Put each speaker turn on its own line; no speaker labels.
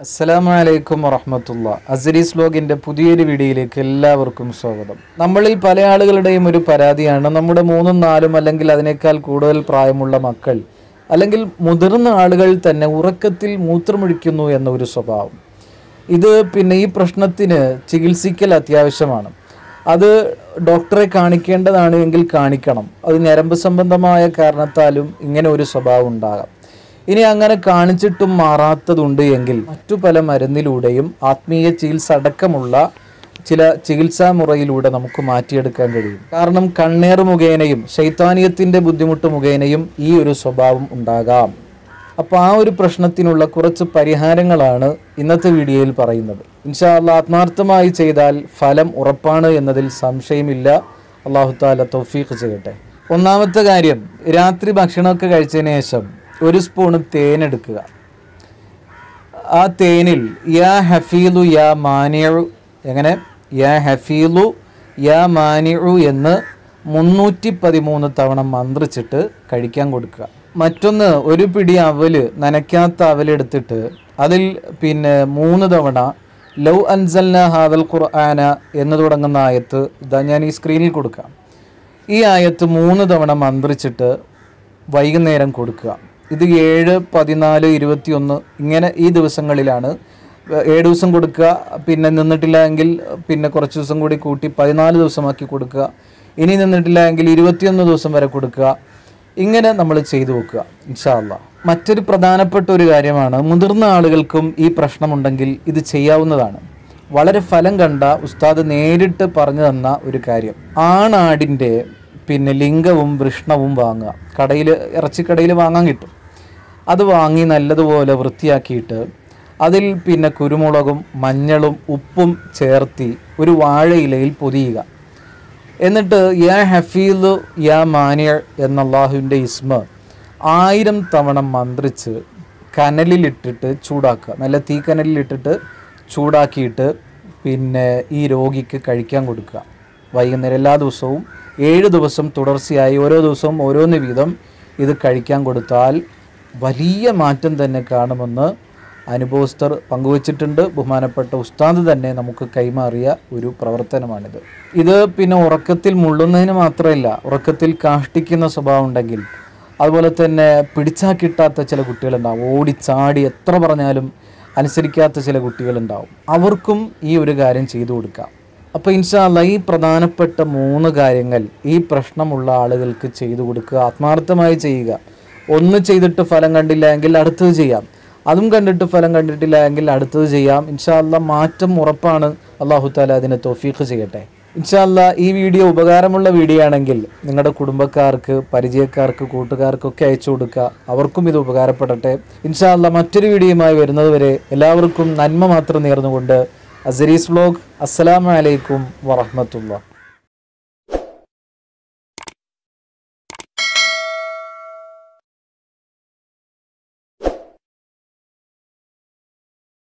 അസ്സലാമു അലൈക്കും വറഹമത്തുള്ള അസരീസ് വ്ലോഗിൻ്റെ പുതിയൊരു വീഡിയോയിലേക്ക് എല്ലാവർക്കും സ്വാഗതം നമ്മളിൽ പല ആളുകളുടെയും ഒരു പരാതിയാണ് നമ്മുടെ മൂന്നും നാലും അല്ലെങ്കിൽ അതിനേക്കാൾ കൂടുതൽ പ്രായമുള്ള മക്കൾ അല്ലെങ്കിൽ മുതിർന്ന ആളുകൾ തന്നെ ഉറക്കത്തിൽ മൂത്രമൊഴിക്കുന്നു എന്ന ഒരു സ്വഭാവം ഇത് പിന്നെ ഈ പ്രശ്നത്തിന് ചികിത്സിക്കൽ അത്യാവശ്യമാണ് അത് ഡോക്ടറെ കാണിക്കേണ്ടതാണ് എങ്കിൽ കാണിക്കണം അത് ഞരമ്പ് സംബന്ധമായ കാരണത്താലും ഇങ്ങനെ ഒരു സ്വഭാവം ഉണ്ടാകാം ഇനി അങ്ങനെ കാണിച്ചിട്ടും മാറാത്തതുണ്ട് എങ്കിൽ മറ്റു പല മരുന്നിലൂടെയും ആത്മീയ ചികിത്സ അടക്കമുള്ള ചില ചികിത്സാ മുറയിലൂടെ നമുക്ക് മാറ്റിയെടുക്കാൻ കഴിയും കാരണം കണ്ണേർ മുഖേനയും ശൈത്താനീയത്തിൻ്റെ ബുദ്ധിമുട്ട് മുഖേനയും ഈ ഒരു സ്വഭാവം ഉണ്ടാകാം അപ്പോൾ ആ ഒരു പ്രശ്നത്തിനുള്ള കുറച്ച് പരിഹാരങ്ങളാണ് ഇന്നത്തെ വീഡിയോയിൽ പറയുന്നത് ഇൻഷാ അള്ളാ ആത്മാർത്ഥമായി ചെയ്താൽ ഫലം ഉറപ്പാണ് എന്നതിൽ സംശയമില്ല അള്ളാഹു താല തൗഫീഖ് ചെയ്യട്ടെ ഒന്നാമത്തെ കാര്യം രാത്രി ഭക്ഷണമൊക്കെ കഴിച്ചതിന് ശേഷം ഒരു സ്പൂണ് തേൻ എടുക്കുക ആ തേനിൽ യാ ഹഫീലു യാ മാനിയു എങ്ങനെ യാ ഹഫീലു യാ മാനിയു എന്ന് മുന്നൂറ്റി പതിമൂന്ന് തവണ മന്ത്രിച്ചിട്ട് കഴിക്കാൻ കൊടുക്കുക മറ്റൊന്ന് ഒരു പിടി അവല് നനയ്ക്കാത്ത അവലെടുത്തിട്ട് അതിൽ പിന്നെ മൂന്ന് തവണ ലൗ അൻസൽന ഹാദൽ ഖുർആന എന്ന് തുടങ്ങുന്ന ആയത്ത് ഇതാ ഞാൻ ഈ സ്ക്രീനിൽ കൊടുക്കാം ഈ ആയത്ത് മൂന്ന് തവണ മന്ത്രിച്ചിട്ട് വൈകുന്നേരം കൊടുക്കുക ഇത് ഏഴ് പതിനാല് ഇരുപത്തിയൊന്ന് ഇങ്ങനെ ഈ ദിവസങ്ങളിലാണ് ഏഴ് ദിവസം കൊടുക്കുക പിന്നെ നിന്നിട്ടില്ല എങ്കിൽ പിന്നെ കുറച്ച് ദിവസം കൂടി കൂട്ടി പതിനാല് ദിവസമാക്കി കൊടുക്കുക ഇനി നിന്നിട്ടില്ല എങ്കിൽ ഇരുപത്തിയൊന്ന് ദിവസം വരെ കൊടുക്കുക ഇങ്ങനെ നമ്മൾ ചെയ്തു വെക്കുക ഇൻഷാല്ല മറ്റൊരു പ്രധാനപ്പെട്ട ഒരു കാര്യമാണ് മുതിർന്ന ആളുകൾക്കും ഈ പ്രശ്നമുണ്ടെങ്കിൽ ഇത് ചെയ്യാവുന്നതാണ് വളരെ ഫലം കണ്ട ഉസ്താദ് നേരിട്ട് പറഞ്ഞു തന്ന ഒരു കാര്യം ആണാടിൻ്റെ പിന്നെ ലിംഗവും വൃഷ്ണവും വാങ്ങുക കടയിൽ ഇറച്ചിക്കടയിൽ വാങ്ങാൻ കിട്ടും അത് വാങ്ങി നല്ലതുപോലെ വൃത്തിയാക്കിയിട്ട് അതിൽ പിന്നെ കുരുമുളകും മഞ്ഞളും ഉപ്പും ചേർത്തി ഒരു വാഴയിലയിൽ പൊതിയുക എന്നിട്ട് യാ ഹഫീദ് യാ മാനിയർ എന്ന അള്ളാഹുവിൻ്റെ ഇസ്മ ആയിരം തവണ മന്ത്രിച്ച് കനലിലിട്ടിട്ട് ചൂടാക്കുക നല്ല തീ കനലിലിട്ടിട്ട് ചൂടാക്കിയിട്ട് പിന്നെ ഈ രോഗിക്ക് കഴിക്കാൻ കൊടുക്കുക വൈകുന്നേരം എല്ലാ ദിവസവും ഏഴ് ദിവസം തുടർച്ചയായി ഓരോ ദിവസവും ഓരോന്ന് വീതം ഇത് കഴിക്കാൻ കൊടുത്താൽ വലിയ മാറ്റം തന്നെ കാണുമെന്ന് അനുഭവസ്ഥർ പങ്കുവച്ചിട്ടുണ്ട് ബഹുമാനപ്പെട്ട ഉസ്താദ് തന്നെ നമുക്ക് കൈമാറിയ ഒരു പ്രവർത്തനമാണിത് ഇത് പിന്നെ ഉറക്കത്തിൽ മുള്ളുന്നതിന് മാത്രമല്ല ഉറക്കത്തിൽ കാഷ്ടിക്കുന്ന സ്വഭാവം ഉണ്ടെങ്കിൽ അതുപോലെ തന്നെ പിടിച്ചാൽ കിട്ടാത്ത ചില കുട്ടികളുണ്ടാവും ഓടിച്ചാടി എത്ര പറഞ്ഞാലും അനുസരിക്കാത്ത ചില കുട്ടികളുണ്ടാവും അവർക്കും ഈ ഒരു കാര്യം ചെയ്തു കൊടുക്കാം അപ്പോൾ ഇൻഷാല്ല ഈ പ്രധാനപ്പെട്ട മൂന്ന് കാര്യങ്ങൾ ഈ പ്രശ്നമുള്ള ആളുകൾക്ക് ചെയ്തു കൊടുക്കുക ആത്മാർത്ഥമായി ചെയ്യുക ഒന്ന് ചെയ്തിട്ട് ഫലം കണ്ടില്ല എങ്കിൽ അടുത്തത് ചെയ്യാം അതും കണ്ടിട്ട് ഫലം കണ്ടിട്ടില്ല എങ്കിൽ അടുത്തത് ചെയ്യാം ഇൻഷാല്ല മാറ്റം ഉറപ്പാണ് അള്ളാഹു താല അതിന് തോഫീഖ് ചെയ്യട്ടെ ഇൻഷാല്ല ഈ വീഡിയോ ഉപകാരമുള്ള വീഡിയോ ആണെങ്കിൽ നിങ്ങളുടെ കുടുംബക്കാർക്ക് പരിചയക്കാർക്ക് കൂട്ടുകാർക്കൊക്കെ അയച്ചു കൊടുക്കുക അവർക്കും ഇത് ഉപകാരപ്പെടട്ടെ ഇൻഷാല്ല മറ്റൊരു വീഡിയോയുമായി വരുന്നതുവരെ എല്ലാവർക്കും നന്മ മാത്രം നേർന്നുകൊണ്ട് അസരീസ് വ്ലോഗ് അസ്സലാമലൈക്കും വറഹമത്തുള്ള